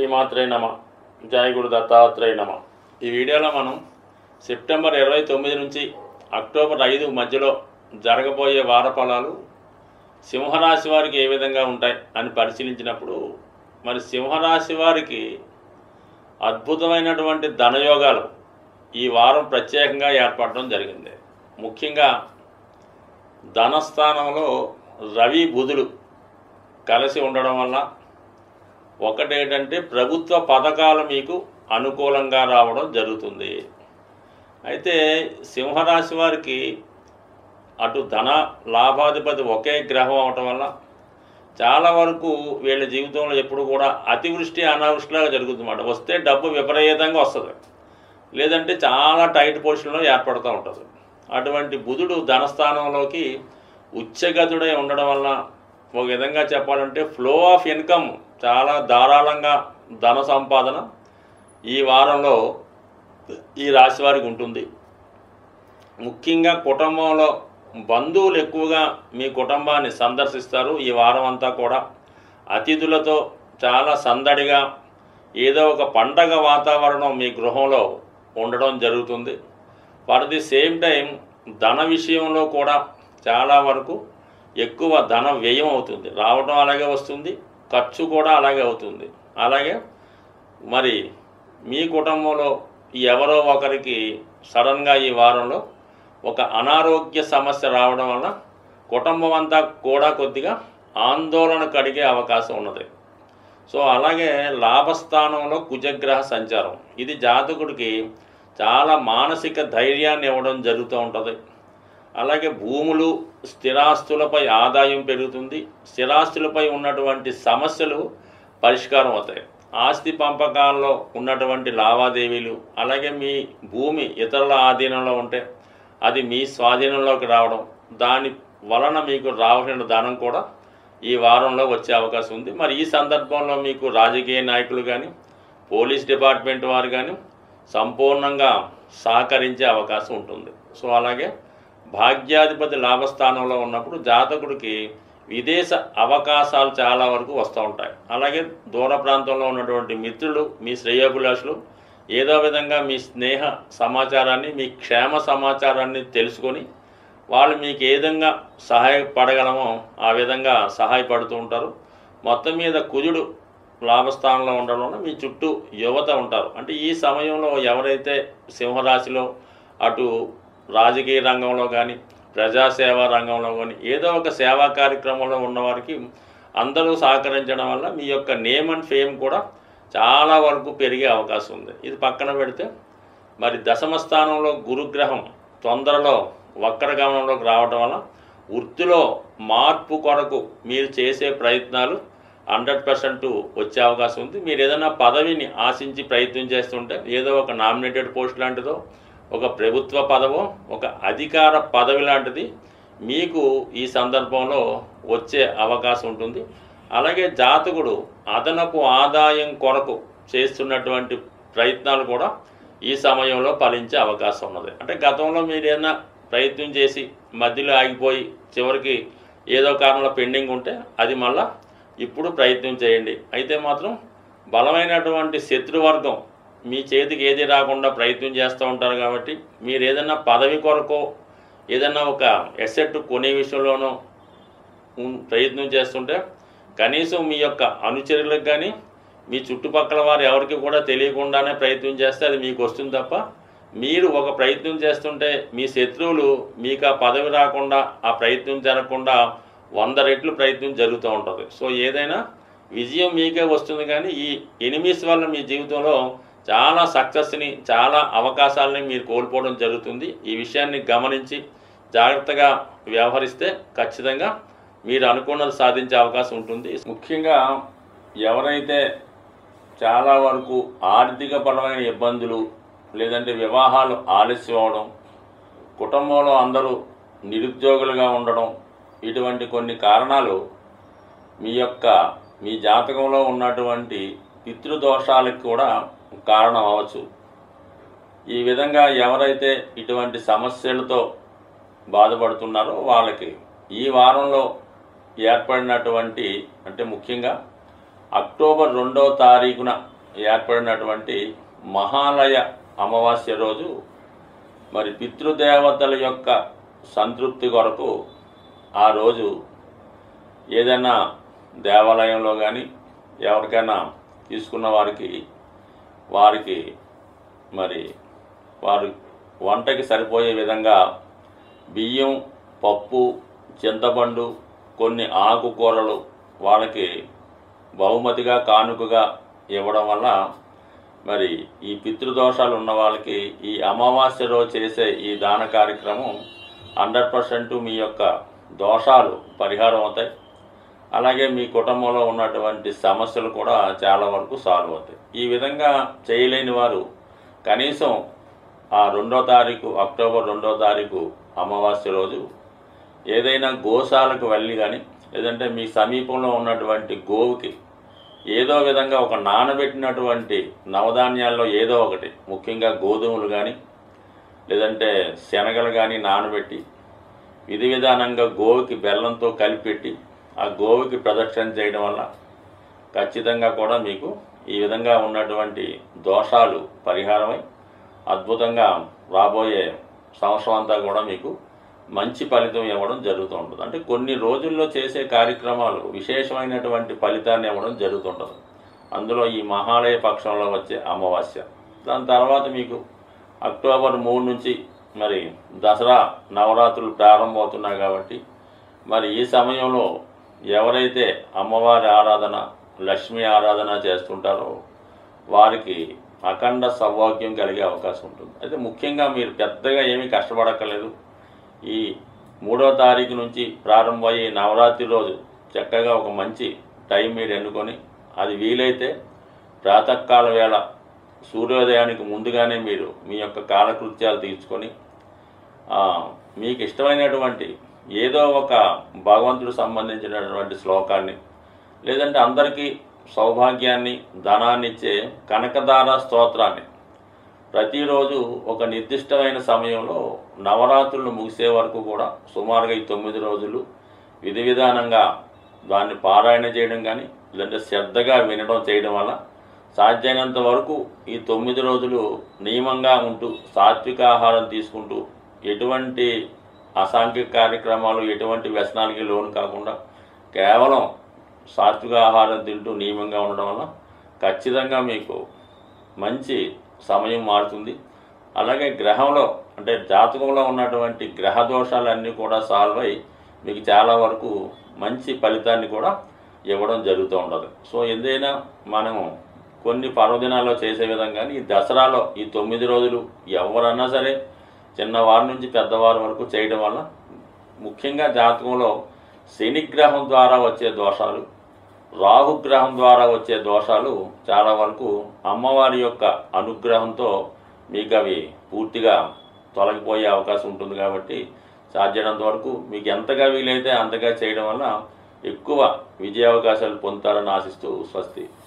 శ్రీమాత్రే నమ జయ గురు దత్తాత్రేయ నమ ఈ వీడియోలో మనం సెప్టెంబర్ ఇరవై తొమ్మిది నుంచి అక్టోబర్ ఐదు మధ్యలో జరగబోయే వార ఫలాలు సింహరాశి వారికి ఏ విధంగా ఉంటాయి అని పరిశీలించినప్పుడు మరి సింహరాశి వారికి అద్భుతమైనటువంటి ధనయోగాలు ఈ వారం ప్రత్యేకంగా ఏర్పడడం జరిగింది ముఖ్యంగా ధనస్థానంలో రవి బుధులు కలిసి ఉండడం వల్ల ఒకటేంటంటే ప్రభుత్వ పథకాలు మీకు అనుకూలంగా రావడం జరుగుతుంది అయితే సింహరాశి వారికి అటు ధన లాభాధిపతి ఒకే గ్రహం అవటం వల్ల చాలా వరకు వీళ్ళ జీవితంలో ఎప్పుడు కూడా అతివృష్టి అనావృష్టిలాగా జరుగుతుందన్నమాట వస్తే డబ్బు విపరీతంగా వస్తుంది లేదంటే చాలా టైట్ పొజిషన్లో ఏర్పడుతూ ఉంటుంది అటువంటి బుధుడు ధనస్థానంలోకి ఉచ్చగతుడై ఉండడం వల్ల ఒక విధంగా చెప్పాలంటే ఫ్లో ఆఫ్ ఇన్కమ్ చాలా ధారాళంగా ధన సంపాదన ఈ వారంలో ఈ రాశి వారికి ఉంటుంది ముఖ్యంగా కుటుంబంలో బంధువులు ఎక్కువగా మీ కుటుంబాన్ని సందర్శిస్తారు ఈ వారం అంతా కూడా అతిథులతో చాలా సందడిగా ఏదో ఒక పండగ వాతావరణం మీ గృహంలో ఉండడం జరుగుతుంది ఫర్ ది సేమ్ టైం ధన విషయంలో కూడా చాలా వరకు ఎక్కువ ధన వ్యయం అవుతుంది రావడం అలాగే వస్తుంది ఖర్చు కూడా అలాగే అవుతుంది అలాగే మరి మీ కుటుంబంలో ఎవరో ఒకరికి సడన్గా ఈ వారంలో ఒక అనారోగ్య సమస్య రావడం వల్ల కుటుంబం అంతా కూడా కొద్దిగా ఆందోళన కడిగే అవకాశం ఉన్నది సో అలాగే లాభస్థానంలో కుజగ్రహ సంచారం ఇది జాతకుడికి చాలా మానసిక ధైర్యాన్ని ఇవ్వడం జరుగుతూ ఉంటుంది అలాగే భూములు స్థిరాస్తులపై ఆదాయం పెరుగుతుంది స్థిరాస్తులపై ఉన్నటువంటి సమస్యలు పరిష్కారం అవుతాయి ఆస్తి పంపకాల్లో ఉన్నటువంటి లావాదేవీలు అలాగే మీ భూమి ఇతరుల ఆధీనంలో ఉంటే అది మీ స్వాధీనంలోకి రావడం దాని వలన మీకు రావాల్సిన ధనం కూడా ఈ వారంలో వచ్చే అవకాశం ఉంది మరి ఈ సందర్భంలో మీకు రాజకీయ నాయకులు కానీ పోలీస్ డిపార్ట్మెంట్ వారు కానీ సంపూర్ణంగా సహకరించే అవకాశం ఉంటుంది సో అలాగే భాగ్యాధిపతి లాభస్థానంలో ఉన్నప్పుడు జాతకుడికి విదేశ అవకాశాలు చాలా వరకు వస్తూ ఉంటాయి అలాగే దూర ప్రాంతంలో ఉన్నటువంటి మిత్రులు మీ శ్రేయోభిలాషులు ఏదో విధంగా మీ స్నేహ సమాచారాన్ని మీ క్షేమ సమాచారాన్ని తెలుసుకొని వాళ్ళు మీకు ఏ విధంగా సహాయపడగలమో ఆ విధంగా సహాయపడుతూ ఉంటారు మొత్తం మీద కుజుడు లాభస్థానంలో ఉండడం వల్ల మీ చుట్టూ యువత ఉంటారు అంటే ఈ సమయంలో ఎవరైతే సింహరాశిలో అటు రాజకీయ రంగంలో కానీ ప్రజాసేవా రంగంలో కానీ ఏదో ఒక సేవా కార్యక్రమంలో ఉన్నవారికి అందరూ సహకరించడం వల్ల మీ యొక్క నేమ్ అండ్ ఫేమ్ కూడా చాలా వరకు పెరిగే అవకాశం ఉంది ఇది పక్కన పెడితే మరి దశమ స్థానంలో గురుగ్రహం తొందరలో వక్ర గమనంలోకి రావడం వల్ల వృత్తిలో మార్పు కొరకు మీరు చేసే ప్రయత్నాలు హండ్రెడ్ పర్సెంట్ వచ్చే అవకాశం ఉంది మీరు ఏదైనా పదవిని ఆశించి ప్రయత్నం చేస్తుంటే ఏదో ఒక నామినేటెడ్ పోస్ట్ లాంటిదో ఒక ప్రభుత్వ పదవో ఒక అధికార పదవి లాంటిది మీకు ఈ సందర్భంలో వచ్చే అవకాశం ఉంటుంది అలాగే జాతకుడు అదనపు ఆదాయం కొరకు చేస్తున్నటువంటి ప్రయత్నాలు కూడా ఈ సమయంలో ఫలించే అవకాశం ఉన్నది అంటే గతంలో మీరు ఏదైనా ప్రయత్నం చేసి మధ్యలో ఆగిపోయి చివరికి ఏదో కారణంలో పెండింగ్ ఉంటే అది మళ్ళా ఇప్పుడు ప్రయత్నం చేయండి అయితే మాత్రం బలమైనటువంటి శత్రువర్గం మీ చేతికి ఏది రాకుండా ప్రయత్నం చేస్తూ ఉంటారు కాబట్టి మీరు ఏదైనా పదవి కొరకో ఏదైనా ఒక ఎసెట్ కొనే విషయంలోనో ఉన్- ప్రయత్నం చేస్తుంటే కనీసం మీ యొక్క అనుచరులకు కానీ మీ చుట్టుపక్కల వారు ఎవరికి కూడా తెలియకుండానే ప్రయత్నం చేస్తే అది మీకు వస్తుంది తప్ప మీరు ఒక ప్రయత్నం చేస్తుంటే మీ శత్రువులు మీకు ఆ పదవి రాకుండా ఆ ప్రయత్నం జరగకుండా వంద రెట్లు ప్రయత్నం జరుగుతూ ఉంటుంది సో ఏదైనా విజయం మీకే వస్తుంది కానీ ఈ ఎనిమిస్ వల్ల మీ జీవితంలో చాలా సక్సెస్ని చాలా అవకాశాలని మీరు కోల్పోవడం జరుగుతుంది ఈ విషయాన్ని గమనించి జాగ్రత్తగా వ్యవహరిస్తే ఖచ్చితంగా మీరు అనుకున్నది సాధించే అవకాశం ఉంటుంది ముఖ్యంగా ఎవరైతే చాలా వరకు ఆర్థిక పరమైన ఇబ్బందులు లేదంటే వివాహాలు ఆలస్యం అవడం కుటుంబంలో అందరూ నిరుద్యోగులుగా ఉండడం ఇటువంటి కొన్ని కారణాలు మీ యొక్క మీ జాతకంలో ఉన్నటువంటి పితృదోషాలకు కూడా కారణం అవ్వచ్చు ఈ విధంగా ఎవరైతే ఇటువంటి సమస్యలతో బాధపడుతున్నారో వాళ్ళకి ఈ వారంలో ఏర్పడినటువంటి అంటే ముఖ్యంగా అక్టోబర్ రెండో తారీఖున ఏర్పడినటువంటి మహాలయ అమావాస్య రోజు మరి పితృదేవతల యొక్క సంతృప్తి కొరకు ఆ రోజు ఏదైనా దేవాలయంలో కానీ ఎవరికైనా తీసుకున్న వారికి వారికి మరి వారు వంటకి సరిపోయే విధంగా బియ్యం పప్పు చింతపండు కొన్ని ఆకుకూరలు వాళ్ళకి బహుమతిగా కానుకగా ఇవ్వడం వల్ల మరి ఈ పితృదోషాలు ఉన్న వాళ్ళకి ఈ అమావాస్య రోజు చేసే ఈ దాన కార్యక్రమం హండ్రెడ్ పర్సెంట్ మీ యొక్క దోషాలు పరిహారం అవుతాయి అలాగే మీ కుటుంబంలో ఉన్నటువంటి సమస్యలు కూడా చాలా వరకు సాల్వ్ అవుతాయి ఈ విధంగా చేయలేని వారు కనీసం ఆ రెండో తారీఖు అక్టోబర్ రెండో తారీఖు అమావాస్య రోజు ఏదైనా గోశాలకు వెళ్ళి కానీ లేదంటే మీ సమీపంలో ఉన్నటువంటి గోవుకి ఏదో విధంగా ఒక నానబెట్టినటువంటి నవధాన్యాల్లో ఏదో ఒకటి ముఖ్యంగా గోధుమలు కానీ లేదంటే శనగలు కానీ నానబెట్టి విధి విధానంగా గోవుకి బెల్లంతో కలిపెట్టి ఆ గోవుకి ప్రదక్షిణ చేయడం వల్ల ఖచ్చితంగా కూడా మీకు ఈ విధంగా ఉన్నటువంటి దోషాలు పరిహారమై అద్భుతంగా రాబోయే సంవత్సరం అంతా కూడా మీకు మంచి ఫలితం ఇవ్వడం జరుగుతూ ఉంటుంది అంటే కొన్ని రోజుల్లో చేసే కార్యక్రమాలు విశేషమైనటువంటి ఫలితాన్ని ఇవ్వడం జరుగుతుంటుంది అందులో ఈ మహాలయ పక్షంలో వచ్చే అమావాస్య దాని తర్వాత మీకు అక్టోబర్ మూడు నుంచి మరి దసరా నవరాత్రులు ప్రారంభమవుతున్నాయి కాబట్టి మరి ఈ సమయంలో ఎవరైతే అమ్మవారి ఆరాధన లక్ష్మీ ఆరాధన చేస్తుంటారో వారికి అఖండ సౌభాగ్యం కలిగే అవకాశం ఉంటుంది అయితే ముఖ్యంగా మీరు పెద్దగా ఏమీ కష్టపడక్కర్లేదు ఈ మూడో తారీఖు నుంచి ప్రారంభమయ్యే నవరాత్రి రోజు చక్కగా ఒక మంచి టైం మీరు ఎన్నుకొని అది వీలైతే ప్రాతకాల వేళ సూర్యోదయానికి ముందుగానే మీరు మీ యొక్క కాలకృత్యాలు తీర్చుకొని ఆ, మీకు ఇష్టమైనటువంటి ఏదో ఒక భగవంతుడు సంబంధించినటువంటి శ్లోకాన్ని లేదంటే అందరికీ సౌభాగ్యాన్ని ధనాన్ని ఇచ్చే కనకదార స్తోత్రాన్ని ప్రతిరోజు ఒక నిర్దిష్టమైన సమయంలో నవరాత్రులు ముగిసే వరకు కూడా సుమారుగా ఈ తొమ్మిది రోజులు విధి విధానంగా దాన్ని పారాయణ చేయడం కానీ లేదంటే శ్రద్ధగా వినడం చేయడం వల్ల సాధ్యమైనంత వరకు ఈ తొమ్మిది రోజులు నియమంగా ఉంటూ సాత్విక ఆహారం తీసుకుంటూ ఎటువంటి అసాంఘిక కార్యక్రమాలు ఎటువంటి వ్యసనాలకి లోను కాకుండా కేవలం సాత్విక ఆహారం తింటూ నియమంగా ఉండడం వల్ల ఖచ్చితంగా మీకు మంచి సమయం మారుతుంది అలాగే గ్రహంలో అంటే జాతకంలో ఉన్నటువంటి గ్రహ దోషాలన్నీ కూడా సాల్వ్ అయి మీకు చాలా వరకు మంచి ఫలితాన్ని కూడా ఇవ్వడం జరుగుతూ ఉండదు సో ఏదైనా మనము కొన్ని పర్వదినాల్లో చేసే విధంగా ఈ దసరాలో ఈ తొమ్మిది రోజులు ఎవరన్నా సరే చిన్నవారి నుంచి పెద్దవారి వరకు చేయడం వల్ల ముఖ్యంగా జాతకంలో శనిగ్రహం ద్వారా వచ్చే దోషాలు రాహుగ్రహం ద్వారా వచ్చే దోషాలు చాలా వరకు అమ్మవారి యొక్క అనుగ్రహంతో మీకు అవి పూర్తిగా తొలగిపోయే అవకాశం ఉంటుంది కాబట్టి సాధ్యమైనంత వరకు మీకు ఎంతగా వీలైతే అంతగా చేయడం వల్ల ఎక్కువ విజయావకాశాలు పొందుతారని ఆశిస్తూ స్వస్తి